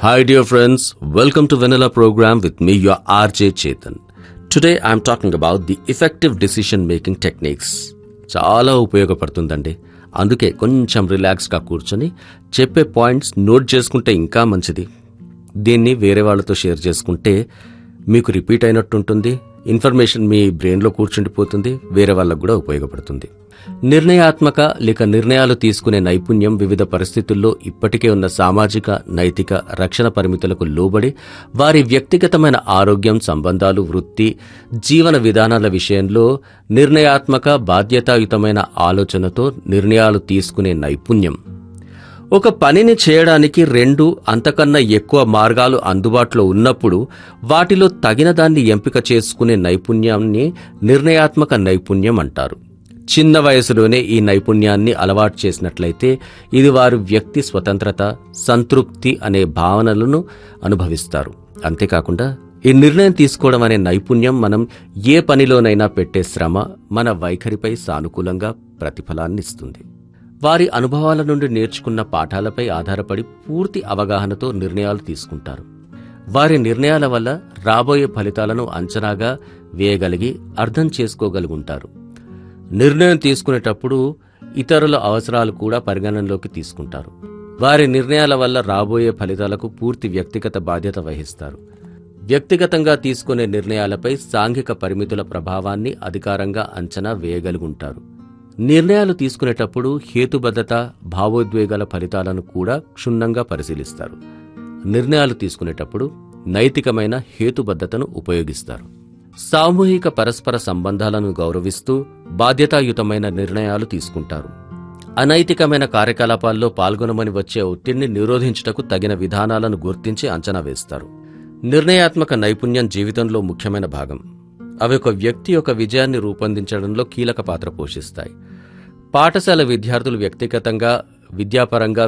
Hi, dear friends. Welcome to Vanilla Program with me, your RJ Chetan. Today, I'm talking about the effective decision making techniques. చాలా ఉపయోగపడుతుందండి అందుకే కొంచెం రిలాక్స్గా కూర్చొని చెప్పే పాయింట్స్ నోట్ చేసుకుంటే ఇంకా మంచిది దీన్ని వేరే వాళ్ళతో షేర్ చేసుకుంటే మీకు రిపీట్ అయినట్టుంటుంది ఇన్ఫర్మేషన్ మీ బ్రెయిన్లో కూర్చుండిపోతుంది వేరే వాళ్ళకు కూడా ఉపయోగపడుతుంది నిర్ణయాత్మక లేక నిర్ణయాలు తీసుకునే నైపుణ్యం వివిధ పరిస్థితుల్లో ఇప్పటికే ఉన్న సామాజిక నైతిక రక్షణ పరిమితులకు లోబడి వారి వ్యక్తిగతమైన ఆరోగ్యం సంబంధాలు వృత్తి జీవన విధానాల విషయంలో నిర్ణయాత్మక బాధ్యతాయుతమైన ఆలోచనతో నిర్ణయాలు తీసుకునే నైపుణ్యం ఒక పనిని చేయడానికి రెండు అంతకన్నా ఎక్కువ మార్గాలు అందుబాటులో ఉన్నప్పుడు వాటిలో తగిన దాన్ని ఎంపిక చేసుకునే నైపుణ్యాన్ని నిర్ణయాత్మక నైపుణ్యం అంటారు చిన్న వయసులోనే ఈ నైపుణ్యాన్ని అలవాటు చేసినట్లయితే ఇది వారు వ్యక్తి స్వతంత్రత సంతృప్తి అనే భావనలను అనుభవిస్తారు అంతేకాకుండా ఈ నిర్ణయం తీసుకోవడం అనే నైపుణ్యం మనం ఏ పనిలోనైనా పెట్టే శ్రమ మన వైఖరిపై సానుకూలంగా ప్రతిఫలాన్ని ఇస్తుంది వారి అనుభవాల నుండి నేర్చుకున్న పాఠాలపై ఆధారపడి పూర్తి అవగాహనతో నిర్ణయాలు తీసుకుంటారు వారి నిర్ణయాల వల్ల రాబోయే ఫలితాలను అంచనాగా వేయగలిగి అర్థం చేసుకోగలుగుంటారు నిర్ణయం తీసుకునేటప్పుడు ఇతరుల అవసరాలు కూడా పరిగణనలోకి తీసుకుంటారు వారి నిర్ణయాల వల్ల రాబోయే ఫలితాలకు పూర్తి వ్యక్తిగత బాధ్యత వహిస్తారు వ్యక్తిగతంగా తీసుకునే నిర్ణయాలపై సాంఘిక పరిమితుల ప్రభావాన్ని అధికారంగా అంచనా వేయగలుగుంటారు నిర్ణయాలు తీసుకునేటప్పుడు హేతుబద్ధత భావోద్వేగాల ఫలితాలను కూడా క్షుణ్ణంగా పరిశీలిస్తారు నిర్ణయాలు తీసుకునేటప్పుడు నైతికమైన హేతుబద్ధతను ఉపయోగిస్తారు సామూహిక పరస్పర సంబంధాలను గౌరవిస్తూ బాధ్యతాయుతమైన నిర్ణయాలు తీసుకుంటారు అనైతికమైన కార్యకలాపాల్లో పాల్గొనమని వచ్చే ఒత్తిడిని నిరోధించుటకు తగిన విధానాలను గుర్తించి అంచనా వేస్తారు నిర్ణయాత్మక నైపుణ్యం జీవితంలో ముఖ్యమైన భాగం అవి ఒక వ్యక్తి యొక్క విజయాన్ని రూపొందించడంలో కీలక పాత్ర పోషిస్తాయి పాఠశాల విద్యార్థులు వ్యక్తిగతంగా విద్యాపరంగా